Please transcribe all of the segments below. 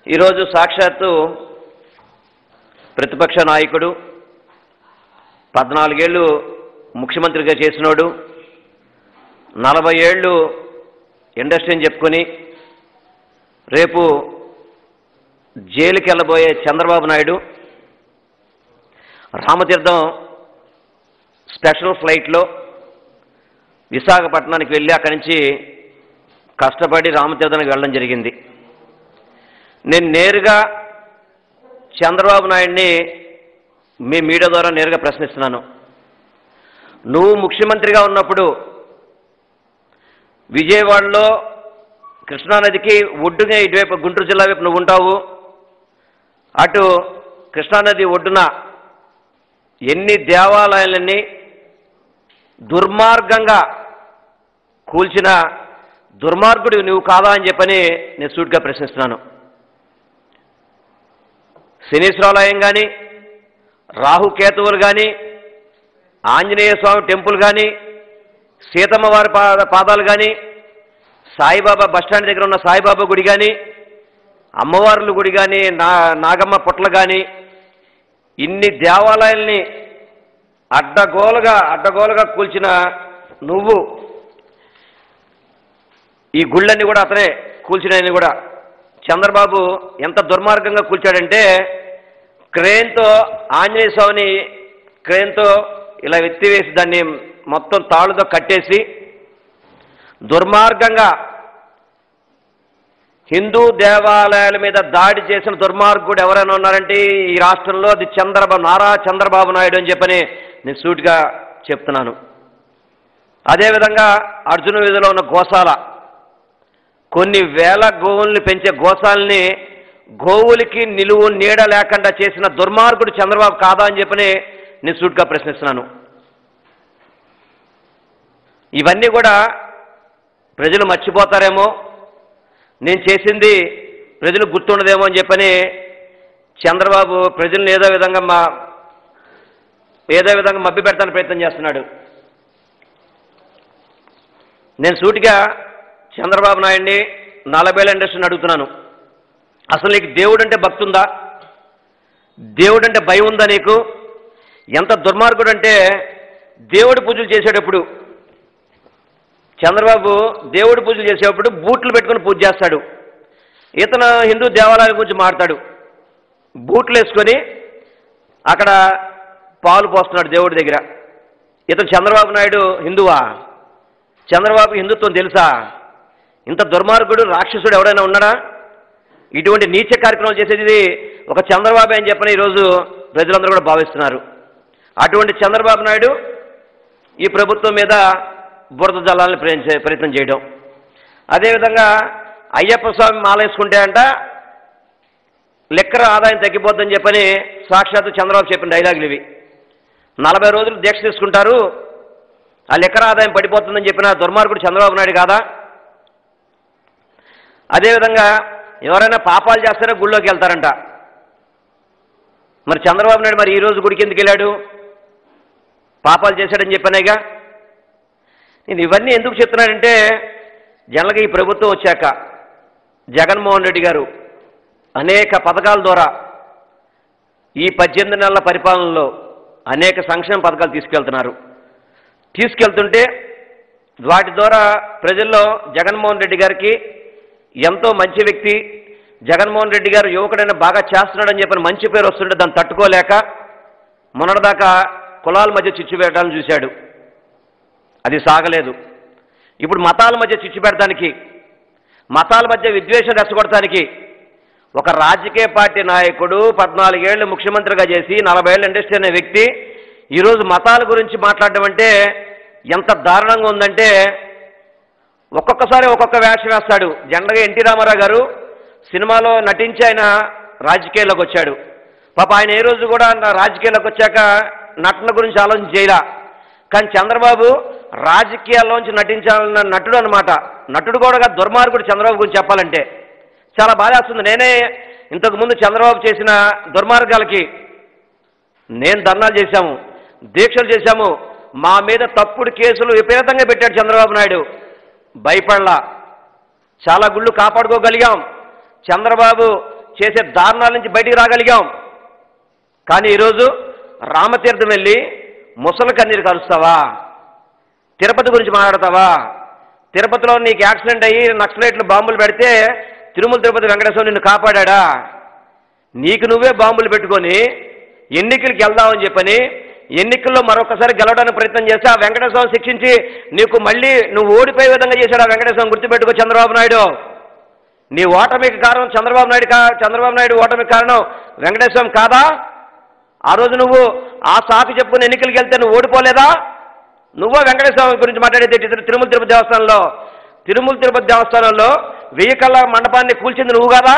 ఈరోజు సాక్షాత్తు ప్రతిపక్ష నాయకుడు పద్నాలుగేళ్ళు ముఖ్యమంత్రిగా చేసినోడు నలభై ఏళ్ళు ఇండస్ట్రీని చెప్పుకొని రేపు జైలుకి వెళ్ళబోయే చంద్రబాబు నాయుడు రామతీర్థం స్పెషల్ ఫ్లైట్లో విశాఖపట్నానికి వెళ్ళి అక్కడి నుంచి కష్టపడి రామతీర్థానికి వెళ్ళడం జరిగింది నేను నేరుగా చంద్రబాబు నాయుడిని మీ మీడియా ద్వారా నేరుగా ప్రశ్నిస్తున్నాను నువ్వు ముఖ్యమంత్రిగా ఉన్నప్పుడు విజయవాడలో కృష్ణానదికి ఒడ్డుగా ఇటువైపు గుంటూరు జిల్లా వైపు నువ్వు ఉంటావు అటు కృష్ణానది ఒడ్డున ఎన్ని దేవాలయాలన్నీ దుర్మార్గంగా కూల్చిన దుర్మార్గుడు నువ్వు కాదా అని చెప్పని నేను సూటిగా ప్రశ్నిస్తున్నాను శనీశ్వరాలయం కానీ రాహుకేతువులు కానీ ఆంజనేయ స్వామి టెంపుల్ కానీ సీతమ్మ వారి పాద పాదాలు కానీ సాయిబాబా బస్టాండ్ దగ్గర ఉన్న సాయిబాబా గుడి కానీ అమ్మవార్ల గుడి కానీ నా నాగమ్మ పుట్ల కానీ ఇన్ని దేవాలయాల్ని అడ్డగోలుగా అడ్డగోలుగా కూల్చిన నువ్వు ఈ గుళ్ళన్నీ కూడా అతనే కూల్చినవి కూడా చంద్రబాబు ఎంత దుర్మార్గంగా కూల్చాడంటే క్రేన్తో ఆంజనేయ స్వామిని క్రేన్తో ఇలా ఎత్తివేసి దాన్ని మొత్తం తాళ్ళుతో కట్టేసి దుర్మార్గంగా హిందూ దేవాలయాల మీద దాడి చేసిన దుర్మార్గుడు ఎవరైనా ఉన్నారంటే ఈ రాష్ట్రంలో అది చంద్రబాబు నారా చంద్రబాబు నాయుడు అని చెప్పని నేను సూటిగా చెప్తున్నాను అదేవిధంగా అర్జున వీధిలో ఉన్న గోశాల కొన్ని వేల గోవుల్ని పెంచే గోశాలని గోవులకి నిలువు నీడ లేకుండా చేసిన దుర్మార్గుడు చంద్రబాబు కాదా అని చెప్పని నేను సూటిగా ప్రశ్నిస్తున్నాను ఇవన్నీ కూడా ప్రజలు మర్చిపోతారేమో నేను చేసింది ప్రజలు గుర్తుండదేమో అని చెప్పని చంద్రబాబు ప్రజల్ని ఏదో విధంగా మా ఏదో విధంగా మభ్య పెడతానికి ప్రయత్నం చేస్తున్నాడు నేను సూటిగా చంద్రబాబు నాయుడిని నలభైల ఇండస్ట్రీని అడుగుతున్నాను అసలు నీకు దేవుడు అంటే భక్తి ఉందా దేవుడు అంటే భయం ఉందా నీకు ఎంత దుర్మార్గుడు అంటే దేవుడి పూజలు చేసేటప్పుడు చంద్రబాబు దేవుడి పూజలు చేసేటప్పుడు బూట్లు పెట్టుకుని పూజ చేస్తాడు ఇతను హిందూ దేవాలయాల గురించి మాట్లాడు బూట్లు వేసుకొని అక్కడ పాలు పోస్తున్నాడు దేవుడి దగ్గర ఇతను చంద్రబాబు నాయుడు హిందువా చంద్రబాబు హిందుత్వం తెలుసా ఇంత దుర్మార్గుడు రాక్షసుడు ఎవడైనా ఉన్నాడా ఇటువంటి నీచ కార్యక్రమాలు చేసేది ఒక చంద్రబాబు అని చెప్పని ఈరోజు ప్రజలందరూ కూడా భావిస్తున్నారు అటువంటి చంద్రబాబు నాయుడు ఈ ప్రభుత్వం మీద బురద జలాలను ప్రయత్నించే- ప్రయత్నం చేయడం అదేవిధంగా అయ్యప్ప స్వామి మాలేసుకుంటే అంట లెక్కర ఆదాయం తగ్గిపోద్దని చెప్పని సాక్షాత్తు చంద్రబాబు చెప్పిన డైలాగులు ఇవి నలభై రోజులు దీక్ష తీసుకుంటారు ఆ లెక్కర ఆదాయం పడిపోతుందని చెప్పిన దుర్మార్గుడు చంద్రబాబు నాయుడు కాదా అదేవిధంగా ఎవరైనా పాపాలు చేస్తారో గుళ్ళోకి వెళ్తారంట మరి చంద్రబాబు నాయుడు మరి ఈ రోజు గుడికి ఎందుకు వెళ్ళాడు పాపాలు చేశాడని చెప్పానేగా నేను ఇవన్నీ ఎందుకు చెప్తున్నానంటే జనరల్గా ఈ ప్రభుత్వం వచ్చాక జగన్మోహన్ రెడ్డి గారు అనేక పథకాల ద్వారా ఈ పద్దెనిమిది నెలల పరిపాలనలో అనేక సంక్షేమ పథకాలు తీసుకెళ్తున్నారు తీసుకెళ్తుంటే వాటి ద్వారా ప్రజల్లో జగన్మోహన్ రెడ్డి గారికి ఎంతో మంచి వ్యక్తి జగన్మోహన్ రెడ్డి గారు యువకుడైన బాగా చేస్తున్నాడని చెప్పిన మంచి పేరు వస్తుంటే దాన్ని తట్టుకోలేక మొన్నటిదాకా కులాల మధ్య చిచ్చు పెట్టాలని చూశాడు అది సాగలేదు ఇప్పుడు మతాల మధ్య చిచ్చు పెడతానికి మతాల మధ్య విద్వేషం రెచ్చగొడటానికి ఒక రాజకీయ పార్టీ నాయకుడు పద్నాలుగేళ్లు ముఖ్యమంత్రిగా చేసి నలభై ఏళ్ళ ఇండస్ట్రీ అనే వ్యక్తి ఈరోజు మతాల గురించి మాట్లాడడం అంటే ఎంత దారుణంగా ఉందంటే ఒక్కొక్కసారి ఒక్కొక్క వేషం వేస్తాడు జనరల్గా ఎన్టీ రామారావు గారు సినిమాలో నటించి ఆయన రాజకీయాల్లోకి వచ్చాడు పాప ఆయన ఏ రోజు కూడా నా రాజకీయాల్లోకి వచ్చాక నటన గురించి ఆలోచన చేయలా కానీ చంద్రబాబు రాజకీయాల్లోంచి నటించాలన్న నటుడు అనమాట నటుడు కూడా కాదు, దుర్మార్గుడు చంద్రబాబు గురించి చెప్పాలంటే చాలా బాధేస్తుంది నేనే ఇంతకు ముందు చంద్రబాబు చేసిన దుర్మార్గాలకి నేను ధర్నాలు చేశాము దీక్షలు చేశాము మా మీద తప్పుడు కేసులు విపరీతంగా పెట్టాడు చంద్రబాబు నాయుడు భయపడలా చాలా గుళ్ళు కాపాడుకోగలిగాం చంద్రబాబు చేసే దారుణాల నుంచి బయటికి రాగలిగాం కానీ ఈరోజు రామతీర్థం వెళ్ళి ముసలి కన్నీరు కలుస్తావా తిరుపతి గురించి మాట్లాడతావా తిరుపతిలో నీకు యాక్సిడెంట్ అయ్యి నక్సలైట్లు బాంబులు పెడితే తిరుమల తిరుపతి వెంకటేశ్వర నిన్ను కాపాడా నీకు నువ్వే బాంబులు పెట్టుకొని ఎన్నికలకు వెళ్దామని చెప్పని ఎన్నికల్లో మరొకసారి గెలవడానికి ప్రయత్నం చేస్తే ఆ వెంకటేశ్వరం శిక్షించి నీకు మళ్ళీ నువ్వు ఓడిపోయే విధంగా చేశాడు ఆ వెంకటేశ్వరం గుర్తుపెట్టుకో చంద్రబాబు నాయుడు నీ ఓటమికి కారణం చంద్రబాబు నాయుడు కా చంద్రబాబు నాయుడు ఓటమికి కారణం వెంకటేశ్వరం కాదా ఆ రోజు నువ్వు ఆ సాకు చెప్పుకుని ఎన్నికలకు వెళ్తే నువ్వు ఓడిపోలేదా నువ్వో వెంకటేశ్వర గురించి మాట్లాడేది తిరు- తిరుమల తిరుపతి దేవస్థానంలో తిరుమల తిరుపతి దేవస్థానంలో వెయ్యి కళ్ళ మండపాన్ని కూల్చింది నువ్వు కాదా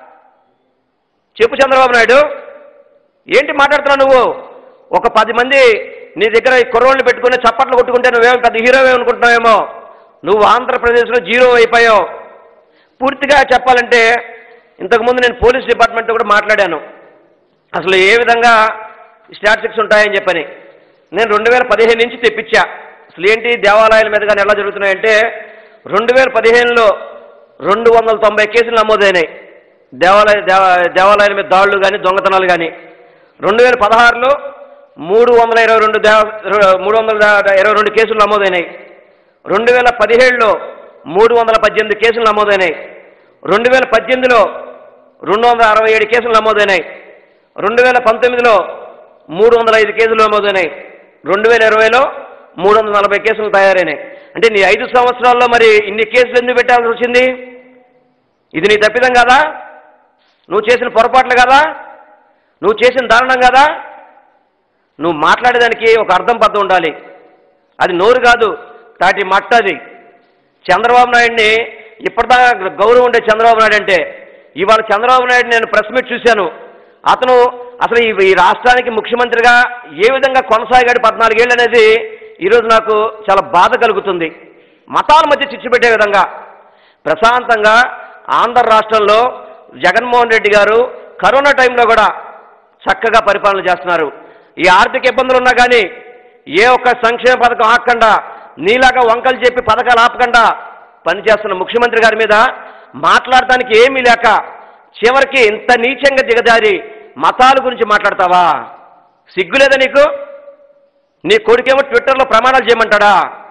చెప్పు చంద్రబాబు నాయుడు ఏంటి మాట్లాడుతున్నావు నువ్వు ఒక పది మంది నీ దగ్గర ఈ కుర్రోళ్ళు పెట్టుకుని చప్పట్లు కొట్టుకుంటే నువ్వేమో పెద్ద హీరోవే అనుకుంటున్నావేమో నువ్వు ఆంధ్రప్రదేశ్లో జీరో అయిపోయావు పూర్తిగా చెప్పాలంటే ఇంతకుముందు నేను పోలీస్ డిపార్ట్మెంట్తో కూడా మాట్లాడాను అసలు ఏ విధంగా స్టాటిస్టిక్స్ ఉంటాయని చెప్పని నేను రెండు వేల పదిహేను నుంచి తెప్పించా అసలు ఏంటి దేవాలయాల మీద కానీ ఎలా జరుగుతున్నాయంటే రెండు వేల పదిహేనులో రెండు వందల తొంభై కేసులు నమోదైనాయి దేవాలయ దేవ దేవాలయాల మీద దాడులు కానీ దొంగతనాలు కానీ రెండు వేల పదహారులో మూడు వందల ఇరవై రెండు దేవ మూడు వందల ఇరవై రెండు కేసులు నమోదైనాయి రెండు వేల పదిహేడులో మూడు వందల పద్దెనిమిది కేసులు నమోదైనాయి రెండు వేల పద్దెనిమిదిలో రెండు వందల అరవై ఏడు కేసులు నమోదైనాయి రెండు వేల పంతొమ్మిదిలో మూడు వందల ఐదు కేసులు నమోదైనాయి రెండు వేల ఇరవైలో మూడు వందల నలభై కేసులు తయారైనాయి అంటే నీ ఐదు సంవత్సరాల్లో మరి ఇన్ని కేసులు ఎందుకు పెట్టాల్సి వచ్చింది ఇది నీ తప్పిదం కాదా నువ్వు చేసిన పొరపాట్లు కదా నువ్వు చేసిన దారుణం కదా నువ్వు మాట్లాడేదానికి ఒక అర్థం పద్ధం ఉండాలి అది నోరు కాదు తాటి మట్ట అది చంద్రబాబు నాయుడిని ఇప్పటిదాకా గౌరవం ఉండే చంద్రబాబు నాయుడు అంటే ఇవాళ చంద్రబాబు నాయుడు నేను ప్రెస్ మీట్ చూశాను అతను అసలు ఈ ఈ రాష్ట్రానికి ముఖ్యమంత్రిగా ఏ విధంగా కొనసాగాడు పద్నాలుగేళ్ళు అనేది ఈరోజు నాకు చాలా బాధ కలుగుతుంది మతాల మధ్య చిచ్చు పెట్టే విధంగా ప్రశాంతంగా ఆంధ్ర రాష్ట్రంలో జగన్మోహన్ రెడ్డి గారు కరోనా టైంలో కూడా చక్కగా పరిపాలన చేస్తున్నారు ఈ ఆర్థిక ఇబ్బందులు ఉన్నా కానీ ఏ ఒక్క సంక్షేమ పథకం ఆపకుండా నీలాగా వంకలు చెప్పి పథకాలు ఆపకుండా పనిచేస్తున్న ముఖ్యమంత్రి గారి మీద మాట్లాడటానికి ఏమీ లేక చివరికి ఇంత నీచంగా దిగజారి మతాల గురించి మాట్లాడతావా సిగ్గులేదా నీకు నీ కొడుకేమో ట్విట్టర్లో ప్రమాణాలు చేయమంటాడా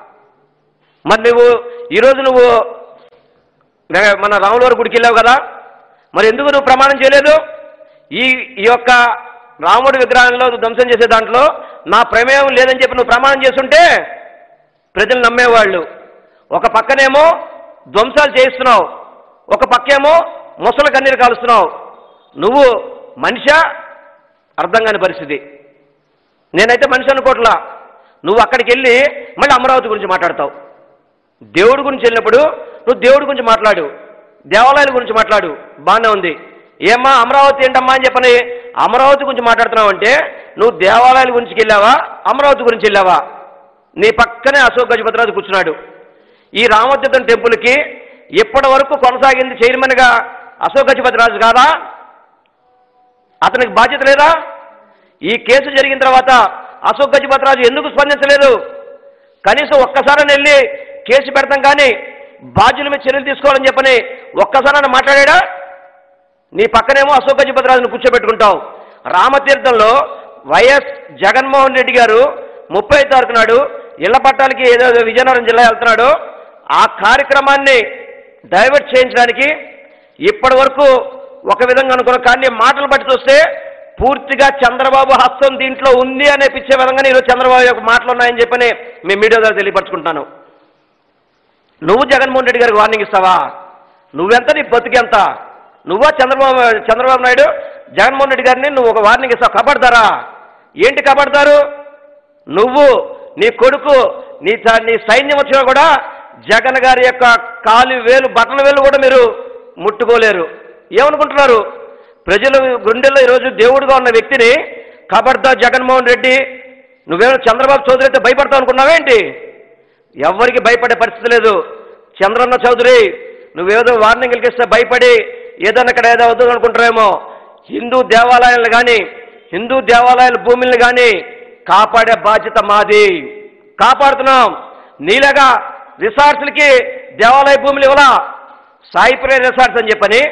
మరి నువ్వు ఈరోజు నువ్వు నే- మన రాములవారి గుడికి వెళ్ళావు కదా మరి ఎందుకు నువ్వు ప్రమాణం చేయలేదు ఈ ఈ యొక్క రాముడి విగ్రహంలో ధ్వంసం చేసే దాంట్లో నా ప్రమేయం లేదని చెప్పి నువ్వు ప్రమాణం చేస్తుంటే ప్రజలు నమ్మేవాళ్ళు ఒక పక్కనేమో ధ్వంసాలు చేయిస్తున్నావు ఒక పక్కేమో ముసలి కన్నీరు కాలుస్తున్నావు నువ్వు మనిషా అర్థం కాని పరిస్థితి నేనైతే మనిషి అనుకోవట్లా నువ్వు అక్కడికి వెళ్ళి మళ్ళీ అమరావతి గురించి మాట్లాడతావు దేవుడి గురించి వెళ్ళినప్పుడు నువ్వు దేవుడి గురించి మాట్లాడు దేవాలయాల గురించి మాట్లాడు బాగానే ఉంది ఏమ్మా అమరావతి ఏంటమ్మా అని చెప్పని అమరావతి గురించి మాట్లాడుతున్నావు అంటే నువ్వు దేవాలయాల గురించి వెళ్ళావా అమరావతి గురించి వెళ్ళావా నీ పక్కనే అశోక్ గజపతిరాజు కూర్చున్నాడు ఈ రామతీర్థం టెంపుల్కి ఇప్పటి వరకు కొనసాగింది చైర్మన్గా అశోక్ గజపతిరాజు కాదా అతనికి బాధ్యత లేదా ఈ కేసు జరిగిన తర్వాత అశోక్ గజపతిరాజు ఎందుకు స్పందించలేదు కనీసం ఒక్కసారి వెళ్ళి కేసు పెడతాం కానీ బాధ్యుల మీద చర్యలు తీసుకోవాలని చెప్పని ఒక్కసారి మాట్లాడా నీ పక్కనేమో అశోక్ గజపతిరాజును కూర్చోబెట్టుకుంటావు రామతీర్థంలో వైఎస్ జగన్మోహన్ రెడ్డి గారు ముప్పై తారీఖు నాడు ఇళ్ల పట్టాలకి ఏదో విజయనగరం జిల్లా వెళ్తున్నాడు ఆ కార్యక్రమాన్ని డైవర్ట్ చేయించడానికి ఇప్పటి వరకు ఒక విధంగా అనుకున్న కానీ మాటలు బట్టి చూస్తే పూర్తిగా చంద్రబాబు హస్తం దీంట్లో ఉంది అనిపించే విధంగా ఈరోజు చంద్రబాబు యొక్క మాటలు ఉన్నాయని చెప్పని మీ మీడియా ద్వారా తెలియపరచుకుంటున్నాను నువ్వు జగన్మోహన్ రెడ్డి గారికి వార్నింగ్ ఇస్తావా నువ్వెంత నీ బతుకెంత నువ్వా చంద్రబాబు చంద్రబాబు నాయుడు జగన్మోహన్ రెడ్డి గారిని నువ్వు ఒక వార్నింగ్ ఇస్తావు కబడతారా ఏంటి కబడతారు నువ్వు నీ కొడుకు నీ స- నీ సైన్యం వచ్చినా కూడా జగన్ గారి యొక్క కాలు వేలు బటన్ వేలు కూడా మీరు ముట్టుకోలేరు ఏమనుకుంటున్నారు ప్రజల గుండెల్లో ఈరోజు దేవుడుగా ఉన్న వ్యక్తిని కబడ్దా జగన్మోహన్ రెడ్డి నువ్వేమో చంద్రబాబు చౌదరి అయితే భయపడతావు అనుకున్నావేంటి ఎవరికి భయపడే పరిస్థితి లేదు చంద్రన్న చౌదరి నువ్వేదో వార్నింగ్ ఇస్తే భయపడి ఏదన్నా ఇక్కడ ఏదో వద్దు అనుకుంటారేమో హిందూ దేవాలయాలను కానీ హిందూ దేవాలయాల భూముల్ని కానీ కాపాడే బాధ్యత మాది కాపాడుతున్నాం నీలాగా రిసార్ట్స్లకి దేవాలయ భూములు ఇవ్వలా సాయిప్రియ రిసార్ట్స్ అని చెప్పని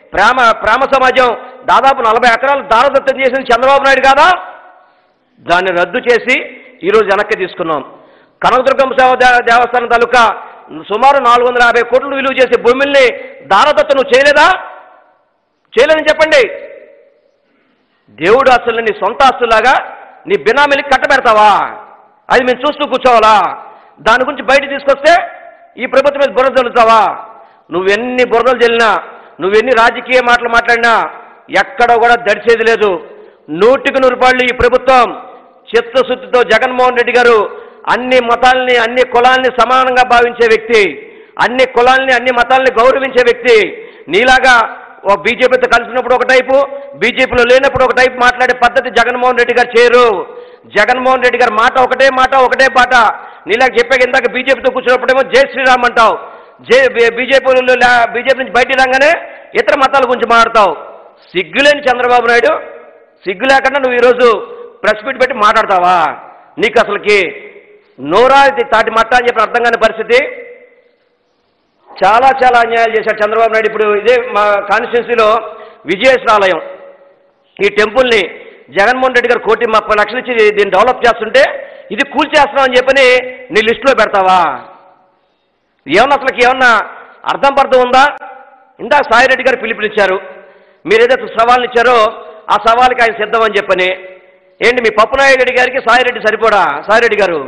ప్రేమ ప్రేమ సమాజం దాదాపు నలభై ఎకరాలు దారదత్తం చేసిన చంద్రబాబు నాయుడు కాదా దాన్ని రద్దు చేసి ఈరోజు వెనక్కి తీసుకున్నాం కనకదుర్గం సేవ దే- దేవస్థానం తాలూకా సుమారు నాలుగు వందల యాభై కోట్లు విలువ చేసే భూముల్ని దారదత్త నువ్వు చేయలేదా చేయలేదని చెప్పండి దేవుడు అసలు నీ సొంత ఆస్తులాగా నీ బినామీలకి కట్టబెడతావా అది మేము చూస్తూ కూర్చోవాలా దాని గురించి బయట తీసుకొస్తే ఈ ప్రభుత్వం మీద బురద జల్లుతావా నువ్వెన్ని బురదలు జల్లినా నువ్వెన్ని రాజకీయ మాటలు మాట్లాడినా ఎక్కడ కూడా దడిచేది లేదు నూటికి నూరు రూపాయలు ఈ ప్రభుత్వం చిత్తశుద్ధితో జగన్మోహన్ రెడ్డి గారు అన్ని మతాల్ని అన్ని కులాల్ని సమానంగా భావించే వ్యక్తి అన్ని కులాల్ని అన్ని మతాల్ని గౌరవించే వ్యక్తి నీలాగా ఓ బీజేపీతో కలిసినప్పుడు ఒక టైపు బీజేపీలో లేనప్పుడు ఒక టైపు మాట్లాడే పద్ధతి జగన్మోహన్ రెడ్డి గారు చేయరు జగన్మోహన్ రెడ్డి గారి మాట ఒకటే మాట ఒకటే పాట నీలాగా చెప్పాక ఇందాక బీజేపీతో కూర్చున్నప్పుడేమో జై శ్రీరామ్ అంటావు జే బీజేపీలో బీజేపీ నుంచి బయటికి రాగానే ఇతర మతాల గురించి మాట్లాడతావు సిగ్గులేని చంద్రబాబు నాయుడు సిగ్గు లేకుండా నువ్వు ఈరోజు ప్రెస్ మీట్ పెట్టి మాట్లాడతావా నీకు అసలుకి నోరా తాటి మట్ట అని చెప్పిన అర్థం కాని పరిస్థితి చాలా చాలా అన్యాయాలు చేశాడు చంద్రబాబు నాయుడు ఇప్పుడు ఇదే మా కాన్స్టిట్యున్సీలో విజయేశ్వరాలయం ఈ టెంపుల్ని జగన్మోహన్ రెడ్డి గారు కోటి ముప్పై లక్షలు ఇచ్చి దీన్ని డెవలప్ చేస్తుంటే ఇది కూల్చేస్తున్నాం అని చెప్పని నీ లిస్టులో పెడతావా ఏమన్నా అసలుకి ఏమన్నా అర్థం పర్థం ఉందా ఇందాక సాయిరెడ్డి గారు పిలుపునిచ్చారు మీరు ఏదైతే సవాల్ని ఇచ్చారో ఆ సవాల్కి ఆయన సిద్ధం అని చెప్పని ఏంటి మీ పప్పునాయుడు గారికి సాయిరెడ్డి సరిపోడా సాయిరెడ్డి గారు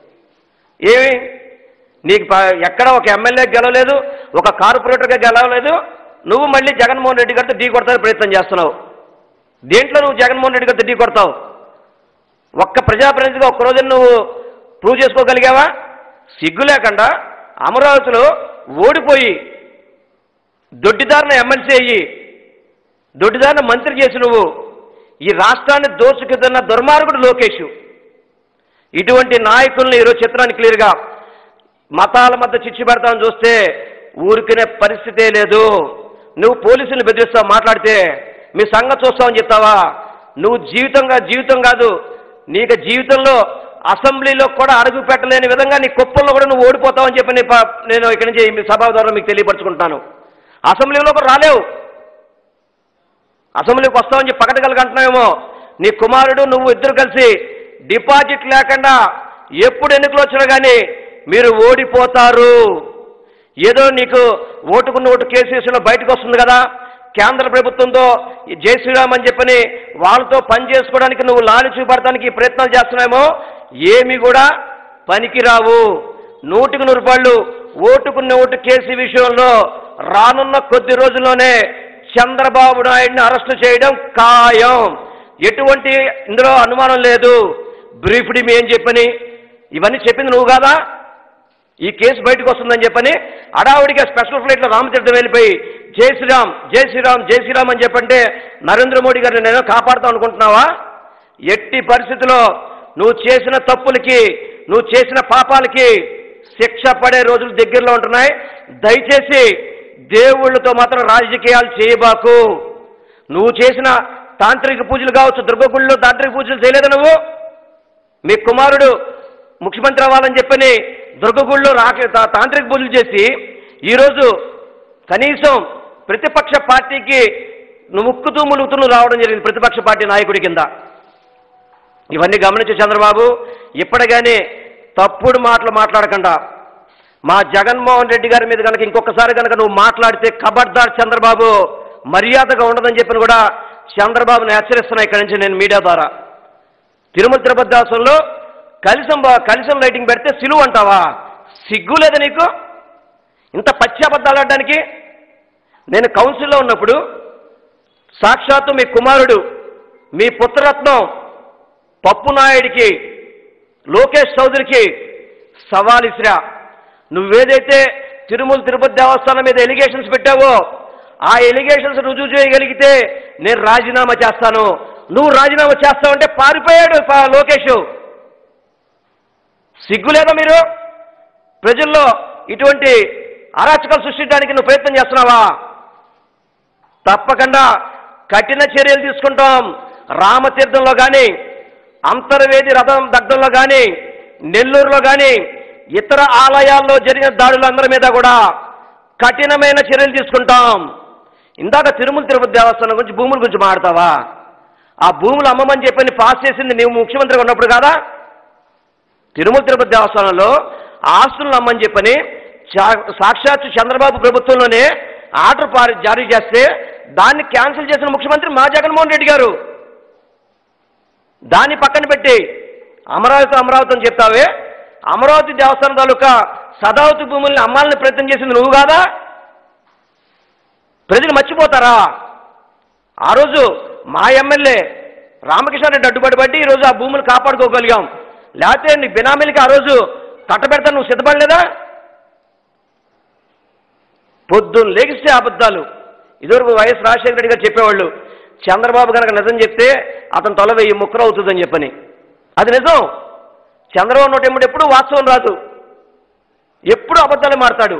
ఏమి నీకు ప- ఎక్కడ ఒక ఎమ్మెల్యే గెలవలేదు ఒక కార్పొరేటర్గా గెలవలేదు నువ్వు మళ్ళీ జగన్మోహన్ రెడ్డి గారితో ఢీ కొడతానికి ప్రయత్నం చేస్తున్నావు దేంట్లో నువ్వు జగన్మోహన్ రెడ్డి గారితో ఢీ కొడతావు ఒక్క ప్రజాప్రతినిధిగా ఒక్క రోజు నువ్వు ప్రూవ్ చేసుకోగలిగావా సిగ్గు లేకుండా అమరావతిలో ఓడిపోయి దొడ్డిదారిన ఎమ్మెల్సీ అయ్యి దొడ్డిదారిన మంత్రి చేసి నువ్వు ఈ రాష్ట్రాన్ని దోచుకుతున్న దుర్మార్గుడు లోకేష్ ఇటువంటి నాయకుల్ని ఈరోజు చిత్రాన్ని క్లియర్గా మతాల మధ్య చిచ్చు పెడతామని చూస్తే ఊరుకునే పరిస్థితే లేదు నువ్వు పోలీసుల్ని బెదిరిస్తావు మాట్లాడితే మీ సంగతి చూస్తావని చెప్తావా నువ్వు జీవితంగా జీవితం కాదు నీకు జీవితంలో అసెంబ్లీలో కూడా అడుగు పెట్టలేని విధంగా నీ కుప్పల్లో కూడా నువ్వు ఓడిపోతావని చెప్పి నీ ప- నేను ఇక్కడి నుంచి మీ సభ ద్వారా మీకు తెలియపరచుకుంటాను అసెంబ్లీలో కూడా రాలేవు అసెంబ్లీకి వస్తామని చెప్పి పకటగలగా అంటున్నావేమో నీ కుమారుడు నువ్వు ఇద్దరు కలిసి డిపాజిట్ లేకుండా ఎప్పుడు ఎన్నికలు వచ్చినా కానీ మీరు ఓడిపోతారు ఏదో నీకు ఓటుకున్న ఓటు కేసు విషయంలో బయటకు వస్తుంది కదా కేంద్ర ప్రభుత్వంతో ఈ జై శ్రీరామ్ అని చెప్పని వాళ్ళతో పని చేసుకోవడానికి నువ్వు లాలి చూపడటానికి ప్రయత్నాలు చేస్తున్నావేమో ఏమి కూడా పనికిరావు నూటికి నూరు రూపాయలు ఓటుకున్న ఓటు కేసు విషయంలో రానున్న కొద్ది రోజుల్లోనే చంద్రబాబు నాయుడిని అరెస్టు చేయడం ఖాయం ఎటువంటి ఇందులో అనుమానం లేదు బ్రీఫ్డ్ మీ ఏం చెప్పని ఇవన్నీ చెప్పింది నువ్వు కాదా ఈ కేసు బయటకు వస్తుందని చెప్పని అడావుడిగా స్పెషల్ ఫ్లైట్లో రామతీర్థం వెళ్ళిపోయి జై శ్రీరామ్ జై శ్రీరామ్ జై శ్రీరామ్ అని చెప్పంటే నరేంద్ర మోడీ గారిని నేను కాపాడుతాం అనుకుంటున్నావా ఎట్టి పరిస్థితిలో నువ్వు చేసిన తప్పులకి నువ్వు చేసిన పాపాలకి శిక్ష పడే రోజులు దగ్గరలో ఉంటున్నాయి దయచేసి దేవుళ్ళతో మాత్రం రాజకీయాలు చేయబాకు నువ్వు చేసిన తాంత్రిక పూజలు కావచ్చు దుర్గగుళ్ళలో తాంత్రిక పూజలు చేయలేదు నువ్వు మీ కుమారుడు ముఖ్యమంత్రి అవ్వాలని చెప్పని దుర్గగుళ్ళో రాక తా- తాంత్రిక పూజలు చేసి ఈరోజు కనీసం ప్రతిపక్ష పార్టీకి నువ్వు ముక్కుతూ ములుగుతూ నువ్వు రావడం జరిగింది ప్రతిపక్ష పార్టీ నాయకుడి కింద ఇవన్నీ గమనించే చంద్రబాబు ఇప్పటిగానే తప్పుడు మాటలు మాట్లాడకుండా మా జగన్మోహన్ రెడ్డి గారి మీద కనుక ఇంకొకసారి కనుక నువ్వు మాట్లాడితే కబడ్దార్ చంద్రబాబు మర్యాదగా ఉండదని చెప్పని కూడా చంద్రబాబుని హెచ్చరిస్తున్నా ఇక్కడి నుంచి నేను మీడియా ద్వారా తిరుమల తిరుపతి దాసంలో కలిసం బా- కలిసం లైటింగ్ పెడితే సిలువ అంటావా సిగ్గు లేదా నీకు ఇంత పచ్చి అబద్ధాలు ఆడడానికి నేను కౌన్సిల్లో ఉన్నప్పుడు సాక్షాత్తు మీ కుమారుడు మీ పుత్రరత్నం పప్పు నాయుడికి లోకేష్ చౌదరికి సవాల్ ఇసిరా నువ్వేదైతే తిరుమల తిరుపతి దేవస్థానం మీద ఎలిగేషన్స్ పెట్టావో ఆ ఎలిగేషన్స్ రుజువు చేయగలిగితే నేను రాజీనామా చేస్తాను నువ్వు రాజీనామా చేస్తావంటే పారిపోయాడు పా- లోకేష్ సిగ్గు లేదా మీరు ప్రజల్లో ఇటువంటి అరాచకాలు సృష్టించడానికి నువ్వు ప్రయత్నం చేస్తున్నావా తప్పకుండా కఠిన చర్యలు తీసుకుంటాం రామతీర్థంలో కానీ అంతర్వేది రథం దగ్ధంలో కానీ నెల్లూరులో కానీ ఇతర ఆలయాల్లో జరిగిన దాడులందరి మీద కూడా కఠినమైన చర్యలు తీసుకుంటాం ఇందాక తిరుమల తిరుపతి దేవస్థానం గురించి భూముల గురించి మాట్లాడతావా ఆ భూములు అమ్మమని చెప్పి నీ పాస్ చేసింది నీవు ముఖ్యమంత్రిగా ఉన్నప్పుడు కాదా తిరుమల తిరుపతి దేవస్థానంలో ఆస్తులను అమ్మని చెప్పని చా- సాక్షాత్తు చంద్రబాబు ప్రభుత్వంలోనే ఆర్డర్ పారి జారీ చేస్తే దాన్ని క్యాన్సిల్ చేసిన ముఖ్యమంత్రి మా జగన్మోహన్ రెడ్డి గారు దాన్ని పక్కన పెట్టి అమరావతి అమరావతి అని చెప్తావే అమరావతి దేవస్థానం తాలూకా సదావతి భూముల్ని అమ్మాలని ప్రయత్నం చేసింది నువ్వు కాదా ప్రజలు మర్చిపోతారా ఆ రోజు మా ఎమ్మెల్యే రామకృష్ణారెడ్డి అడ్డుపడి బట్టి ఈరోజు ఆ భూములు కాపాడుకోగలిగాం లేకపోతే నీ బినామీలకి ఆ రోజు కట్టబెడతా నువ్వు సిద్ధపడలేదా పొద్దున్న లేగిస్తే అబద్ధాలు ఇదివరకు వైఎస్ రాజశేఖర రెడ్డి గారు చెప్పేవాళ్ళు చంద్రబాబు కనుక నిజం చెప్తే అతను తల వెయ్యి ముక్కరు అవుతుందని చెప్పని అది నిజం చంద్రబాబు నోటి ఎప్పుడు ఎప్పుడు వాస్తవం రాదు ఎప్పుడు అబద్ధాలు మాడతాడు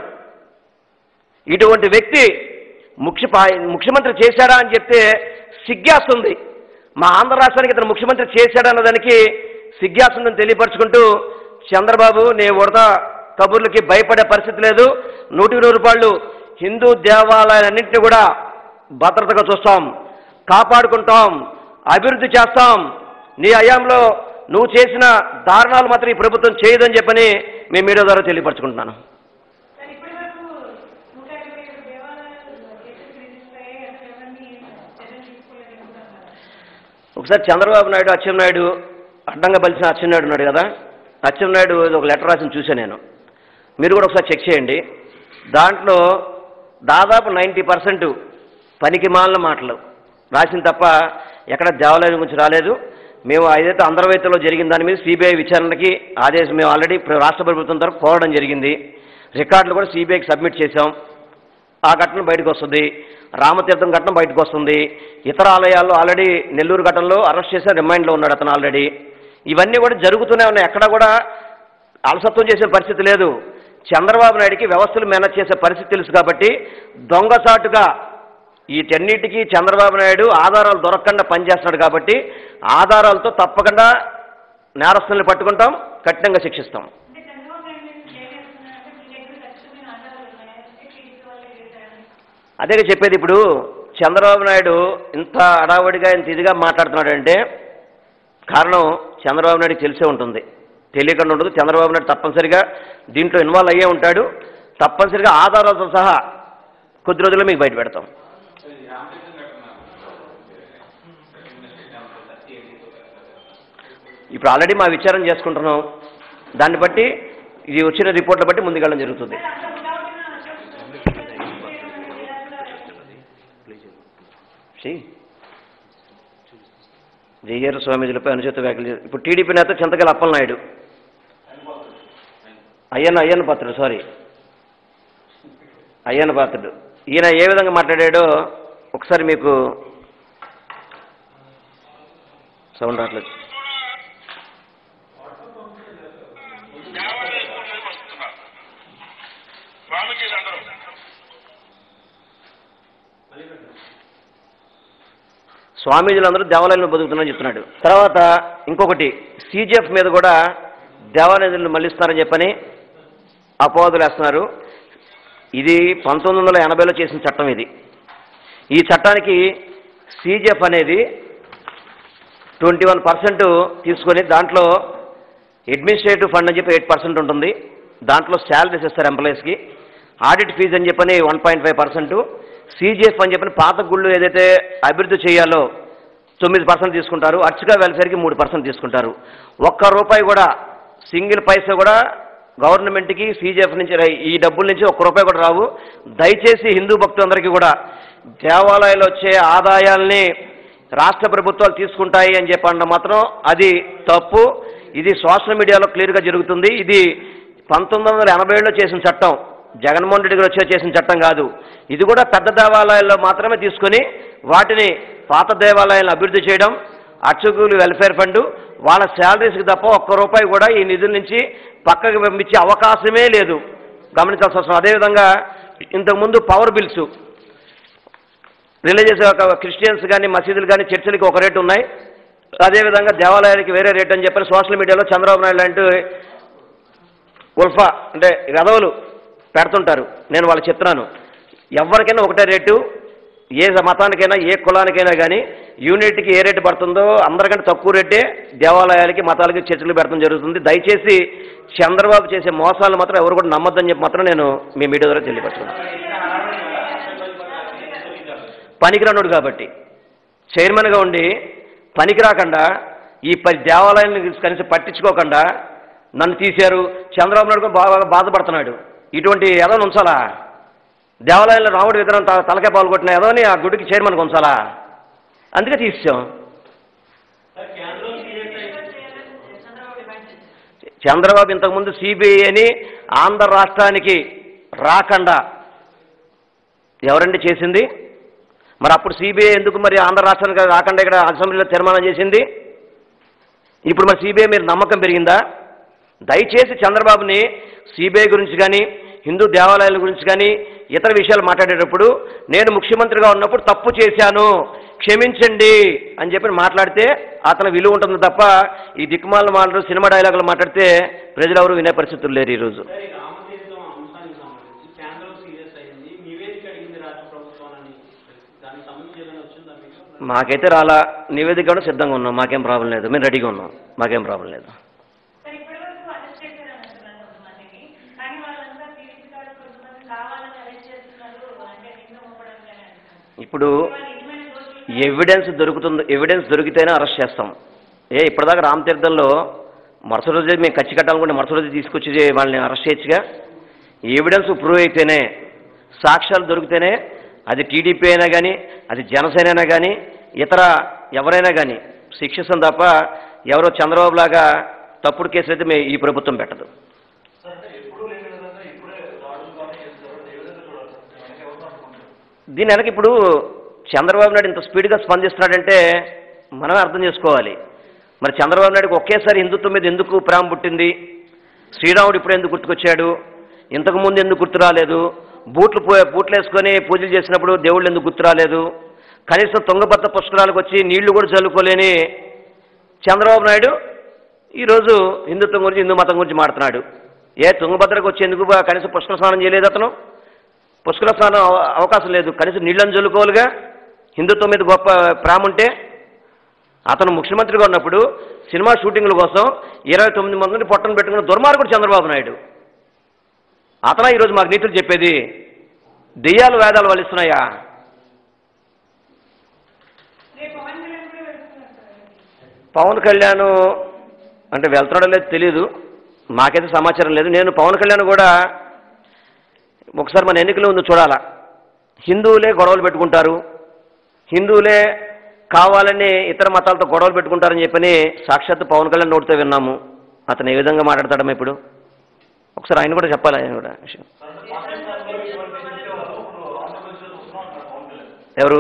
ఇటువంటి వ్యక్తి ముఖ్య పా- ముఖ్యమంత్రి చేశాడా అని చెప్తే సిగ్గేస్తుంది మా ఆంధ్ర రాష్ట్రానికి ఇతను ముఖ్యమంత్రి చేశాడా అన్నదానికి సిగ్గేస్తుందని తెలియపరచుకుంటూ చంద్రబాబు నీ ఉడత కబుర్లకి భయపడే పరిస్థితి లేదు నూటికి నూరు రూపాయలు హిందూ దేవాలయాలన్నింటినీ కూడా భద్రతగా చూస్తాం కాపాడుకుంటాం అభివృద్ధి చేస్తాం నీ హయాంలో నువ్వు చేసిన దారుణాలు మాత్రం ఈ ప్రభుత్వం చేయదని చెప్పని మేము మీడియా ద్వారా తెలియపరచుకుంటున్నాను సార్ ఇప్పటి వరకు నూట ఇరవై ఏడు దేవాలయాలు కేసులు రిజిస్టర్ అయ్యాయి అసలు ఎవరిని చర్యలు తీసుకోలేదు అనుకుంటున్నారు ఒకసారి చంద్రబాబు నాయుడు అచ్చెన్నాయుడు అడ్డంగా బలిసిన అచ్చెన్నాయుడు ఉన్నాడు కదా అచ్చెన్నాయుడు ఏదో ఒక లెటర్ రాసిన చూశాను నేను మీరు కూడా ఒకసారి చెక్ చేయండి దాంట్లో దాదాపు నైంటీ పర్సెంట్ పనికి మాలిన మాటలు రాసింది తప్ప ఎక్కడ దేవాలయం గురించి రాలేదు మేము ఏదైతే అంతర్వేత్తలో జరిగిన దాని మీద సిబిఐ విచారణకి ఆదేశం మేము ఆల్రెడీ ప్ర- రాష్ట్ర ప్రభుత్వం తరఫు కోరడం జరిగింది రికార్డులు కూడా సిబిఐకి సబ్మిట్ చేశాం ఆ ఘటన బయటకు వస్తుంది రామతీర్థం ఘటన బయటకు వస్తుంది ఇతర ఆలయాల్లో ఆల్రెడీ నెల్లూరు ఘటనలో అరెస్ట్ చేసిన రిమైండ్లో ఉన్నాడు అతను ఆల్రెడీ ఇవన్నీ కూడా జరుగుతూనే ఉన్నాయి ఎక్కడ కూడా అలసత్వం చేసే పరిస్థితి లేదు చంద్రబాబు నాయుడికి వ్యవస్థలు మేనేజ్ చేసే పరిస్థితి తెలుసు కాబట్టి దొంగసాటుగా వీటన్నిటికీ చంద్రబాబు నాయుడు ఆధారాలు దొరకకుండా పనిచేస్తున్నాడు కాబట్టి ఆధారాలతో తప్పకుండా నేరస్తుల్ని పట్టుకుంటాం కఠినంగా శిక్షిస్తాం అంటే చంద్రబాబు నాయుడు మీద ఏం చేస్తున్నారంటే మీ దగ్గర ఖచ్చితమైన ఆధారాలు ఉన్నాయి అంటే టీడీపీ వాళ్ళే చేశారని అదే చెప్పేది ఇప్పుడు చంద్రబాబు నాయుడు ఇంత అడావడిగా ఇంత ఇదిగా మాట్లాడుతున్నాడంటే కారణం చంద్రబాబు నాయుడికి తెలిసే ఉంటుంది తెలియకుండా ఉండదు చంద్రబాబు నాయుడు తప్పనిసరిగా దీంట్లో ఇన్వాల్వ్ అయ్యే ఉంటాడు తప్పనిసరిగా ఆధారాలతో సహా కొద్ది రోజుల్లో మీకు బయట పెడతాం ఇప్పుడు ఆల్రెడీ మా విచారణ చేసుకుంటున్నాం దాన్ని బట్టి ఇది వచ్చిన రిపోర్ట్ల బట్టి ముందుకెళ్ళడం జరుగుతుంది శ్రీ జయ్యర్ స్వామీజీలపై అనుచిత వ్యాఖ్యలు చేశారు. ఇప్పుడు టీడీపీ నేత చింతకల అప్పలనాయుడు అయ్యన్న అయ్యన్న పాత్రుడు సారీ అయ్యన్న పాత్రుడు ఈయన ఏ విధంగా మాట్లాడాడో ఒకసారి మీకు సౌండ్ రావట్లేదు స్వామిజీలందరూ స్వామీజీలందరూ దేవాలయంలో బతుకుతున్నారని చెప్తున్నాడు తర్వాత ఇంకొకటి సీజీఎఫ్ మీద కూడా దేవాలయాలను మళ్ళిస్తారని చెప్పని అపవాదులు వేస్తున్నారు ఇది పంతొమ్మిది వందల ఎనభైలో చేసిన చట్టం ఇది ఈ చట్టానికి సీజీఎఫ్ అనేది ట్వంటీ వన్ పర్సెంట్ తీసుకొని దాంట్లో అడ్మినిస్ట్రేటివ్ ఫండ్ అని చెప్పి ఎయిట్ పర్సెంట్ ఉంటుంది దాంట్లో శాలరీస్ ఇస్తారు ఎంప్లాయీస్కి ఆడిట్ ఫీజు అని చెప్పని one point five percent CGF అని చెప్పని పాత గుళ్ళు ఏదైతే అభివృద్ధి చేయాలో తొమ్మిది పర్సెంట్ తీసుకుంటారు అర్చక వెల్ఫేర్కి మూడు పర్సెంట్ తీసుకుంటారు ఒక్క రూపాయి కూడా సింగిల్ పైసా కూడా గవర్నమెంట్కి సీజీఎఫ్ నుంచి రా- ఈ డబ్బుల నుంచి ఒక్క రూపాయి కూడా రావు దయచేసి హిందూ భక్తులందరికీ కూడా దేవాలయాలు వచ్చే ఆదాయాల్ని రాష్ట్ర ప్రభుత్వాలు తీసుకుంటాయి అని చెప్పండి మాత్రం అది తప్పు ఇది సోషల్ మీడియాలో క్లియర్గా జరుగుతుంది ఇది పంతొమ్మిది వందల ఎనభై ఏడులో చేసిన చట్టం జగన్మోహన్ రెడ్డి గారు వచ్చే చేసిన చట్టం కాదు ఇది కూడా పెద్ద దేవాలయాల్లో మాత్రమే తీసుకొని వాటిని పాత దేవాలయాలను అభివృద్ధి చేయడం అర్చకులు వెల్ఫేర్ ఫండ్ వాళ్ళ శాలరీస్కి తప్ప ఒక్క రూపాయి కూడా ఈ నిధుల నుంచి పక్కకి పంపించే అవకాశమే లేదు గమనించాల్సి వస్తుంది అదేవిధంగా ఇంతకుముందు పవర్ బిల్స్ రిలీజియస్ క్రిస్టియన్స్ కానీ మసీదులు కానీ చర్చిలకి ఒక రేటు ఉన్నాయి అదేవిధంగా దేవాలయాలకి వేరే రేట్ అని చెప్పని సోషల్ మీడియాలో చంద్రబాబు నాయుడు లాంటి ఉల్ఫా అంటే రథవులు పెడుతుంటారు నేను వాళ్ళు చెప్తున్నాను ఎవరికైనా ఒకటే రేటు ఏ మతానికైనా ఏ కులానికైనా కానీ యూనిట్కి ఏ రేటు పడుతుందో అందరికంటే తక్కువ రేటే దేవాలయాలకి మతాలకి చర్చలు పెడతాం జరుగుతుంది దయచేసి చంద్రబాబు చేసే మోసాలు మాత్రం ఎవరు కూడా నమ్మొద్దని చెప్పి మాత్రం నేను మీ మీడియా ద్వారా తెలియపరుచుకున్నాను పనికిరానుడు కాబట్టి చైర్మన్గా ఉండి పనికి రాకుండా ఈ పది దేవాలయాన్ని కనీసం పట్టించుకోకుండా నన్ను తీశారు చంద్రబాబు నాయుడు కూడా బాగా బాధపడుతున్నాడు ఇటువంటి ఎదవని ఉంచాలా దేవాలయంలో రాముడి విగ్రహం త- తలకాయ పాల్గొట్టిన ఎదవని ఆ గుడికి చైర్మన్కి ఉంచాలా అందుకే తీసాం చంద్రబాబు ఇంతకుముందు సిబిఐని ఆంధ్ర రాష్ట్రానికి రాకుండా ఎవరండి చేసింది మరి అప్పుడు సిబిఐ ఎందుకు మరి ఆంధ్ర రాష్ట్రానికి రాకుండా ఇక్కడ అసెంబ్లీలో తీర్మానం చేసింది ఇప్పుడు మరి సిబిఐ మీరు నమ్మకం పెరిగిందా దయచేసి చంద్రబాబుని సిబిఐ గురించి కానీ హిందూ దేవాలయాల గురించి కానీ ఇతర విషయాలు మాట్లాడేటప్పుడు నేను ముఖ్యమంత్రిగా ఉన్నప్పుడు తప్పు చేశాను క్షమించండి అని చెప్పి మాట్లాడితే అతని విలువ ఉంటుంది తప్ప ఈ దిక్కుమాల మాటలు సినిమా డైలాగులు మాట్లాడితే ప్రజలు ఎవరు వినే పరిస్థితులు లేరు ఈరోజు సరే రామతీర్థం అంశానికి సంబంధించి కేంద్రం సీరియస్ అయింది నివేదిక అడిగింది రాష్ట్ర ప్రభుత్వాన్ని దానికి సంబంధించి ఏదైనా వచ్చిందా మీకు మాకైతే రాలా నివేదిక కూడా సిద్ధంగా ఉన్నాం మాకేం ప్రాబ్లం లేదు మేము రెడీగా ఉన్నాం మాకేం ప్రాబ్లం లేదు సార్ ఇప్పటివరకు అరెస్ట్ చేశారని అంటున్నారు కొంతమందిని కానీ వాళ్ళంతా టీడీపీ కాదు కొంతమంది కావాలని అరెస్ట్ చేస్తున్నారు అంటే నింద మోపడానికి అని అంటున్నారు ఇప్పుడు వాళ్ళు నిజమైన దోషులు ఎవిడెన్స్ దొరుకుతుంది ఎవిడెన్స్ దొరికితేనే అరెస్ట్ చేస్తాం ఏ ఇప్పటిదాకా రామతీర్థంలో మరుసటి రోజే మేము ఖర్చు కట్టాలనుకుంటే మరుసటి రోజు తీసుకొచ్చి వాళ్ళని అరెస్ట్ చేయొచ్చుగా ఎవిడెన్స్ ప్రూవ్ అయితేనే సాక్ష్యాలు దొరికితేనే అది టీడీపీ అయినా కానీ అది జనసేన అయినా కానీ ఇతర ఎవరైనా కానీ శిక్షిస్తాం తప్ప ఎవరో చంద్రబాబు లాగా తప్పుడు కేసులు అయితే మే ఈ ప్రభుత్వం పెట్టదు దీని వెనక ఇప్పుడు చంద్రబాబు నాయుడు ఇంత స్పీడ్గా స్పందిస్తున్నాడంటే మనమే అర్థం చేసుకోవాలి మరి చంద్రబాబు నాయుడుకి ఒకేసారి హిందుత్వం మీద ఎందుకు ప్రేమ పుట్టింది శ్రీరాముడు ఇప్పుడు ఎందుకు గుర్తుకొచ్చాడు ఇంతకుముందు ఎందుకు గుర్తు రాలేదు బూట్లు పో- బూట్లు వేసుకొని పూజలు చేసినప్పుడు దేవుళ్ళు ఎందుకు గుర్తు రాలేదు కనీసం తుంగభద్ర పుష్కరాలకు వచ్చి నీళ్లు కూడా చల్లుకోలేని చంద్రబాబు నాయుడు ఈరోజు హిందుత్వం గురించి హిందూ మతం గురించి మాడుతున్నాడు ఏ తుంగభద్రకు వచ్చేందుకు బా- కనీసం పుష్కర స్నానం చేయలేదు అతను పుష్కర స్నానం అవ- అవకాశం లేదు కనీసం నీళ్ళని చల్లుకోవాలిగా హిందుత్వం మీద గొప్ప ప్రేమ ఉంటే అతను ముఖ్యమంత్రిగా ఉన్నప్పుడు సినిమా షూటింగ్ల కోసం ఇరవై తొమ్మిది మందిని పొట్టను పెట్టుకున్న దుర్మార్గుడు చంద్రబాబు నాయుడు అతను ఈరోజు మాకు నీతులు చెప్పేది దెయ్యాలు వేదాలు వలిస్తున్నాయా రేపు పవన్ కళ్యాణ్ కూడా వెళ్తున్నారు సార్ పవన్ కళ్యాణ్ అంటే వెళ్తున్నాడో లేదో తెలియదు మాకైతే సమాచారం లేదు నేను పవన్ కళ్యాణ్ కూడా ఒకసారి మన ఎన్నికల ముందు చూడాలా హిందువులే గొడవలు పెట్టుకుంటారు హిందువులే కావాలని ఇతర మతాలతో గొడవలు పెట్టుకుంటారని చెప్పని సాక్షాత్ పవన్ కళ్యాణ్ నోటితో విన్నాము అతను ఏ విధంగా మాట్లాడతాడమ్మా ఇప్పుడు ఒకసారి ఆయన కూడా చెప్పాలి ఆయన కూడా విషయం ఎవరు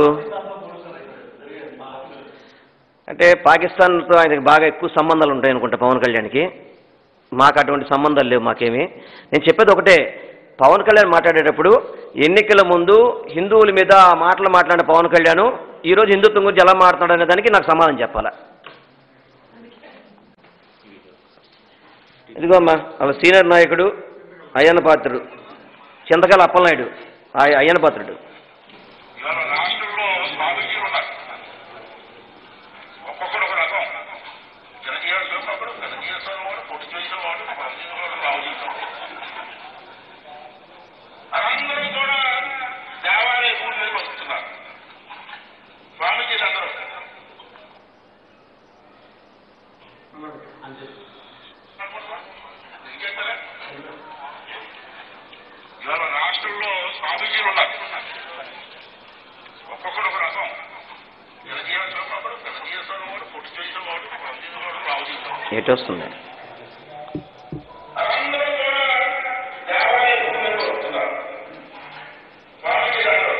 అంటే పాకిస్తాన్తో ఆయనకి బాగా ఎక్కువ సంబంధాలు ఉంటాయి అనుకుంటా పవన్ కళ్యాణ్కి మాకు అటువంటి సంబంధాలు లేవు మాకేమి నేను చెప్పేది ఒకటే పవన్ కళ్యాణ్ మాట్లాడేటప్పుడు ఎన్నికల ముందు హిందువుల మీద ఆ మాటలు మాట్లాడిన పవన్ కళ్యాణ్ ఈరోజు హిందుత్వం గురించి ఎలా మాట్లాడు అనే దానికి నాకు సమాధానం చెప్పాలా ఇదిగో అమ్మా వాళ్ళ సీనియర్ నాయకుడు అయ్యన్న పాత్రుడు చింతకాల అప్పలనాయుడు ఆ- అయ్యన్న పాత్రుడు ఇవాళ రాష్ట్రంలో స్వామీజీలు ఉన్నారు ఒక్కొక్కడు ఒక రకం జనజీవన ఒకడు జనజీవన వాడు పొట్టి చేసిన వాడు పరమజీవన వాడు రామజీవన వాడు అందరూ కూడా దేవాలయ భూమి మీద వస్తున్నారు స్వామీజీలు అందరూ అంతే ఏం చేస్తారా ఇవాళ రాష్ట్రంలో స్వామీజీలు ఉన్నారు ఒక్కొక్కడు ఒక రకం జనజీవన ఒకడు జనజీవన వాడు పొట్టి చేసిన వాడు పరమజీవన వాడు రామజీవన వాడు ఎటు వస్తుంది అందరూ కూడా దేవాలయ భూమి మీద వస్తున్నారు స్వామీజీలు అందరూ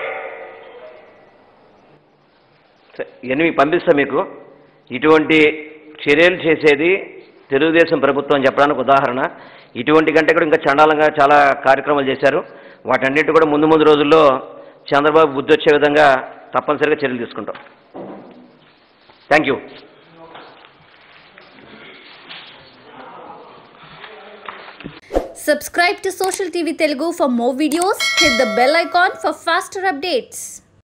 సరే, ఇవన్నీ మీకు పంపిస్తా మీకు ఇటువంటి చర్యలు చేసేది తెలుగుదేశం ప్రభుత్వం అని చెప్పడానికి ఉదాహరణ ఇటువంటి కంటే కూడా ఇంకా చండాలంగా చాలా కార్యక్రమాలు చేశారు వాటన్నిటి కూడా ముందు ముందు రోజుల్లో చంద్రబాబు బుద్ధి వచ్చే విధంగా తప్పనిసరిగా చర్యలు తీసుకుంటాం thank you Subscribe to Social TV Telugu for more videos. Hit the bell icon for faster updates.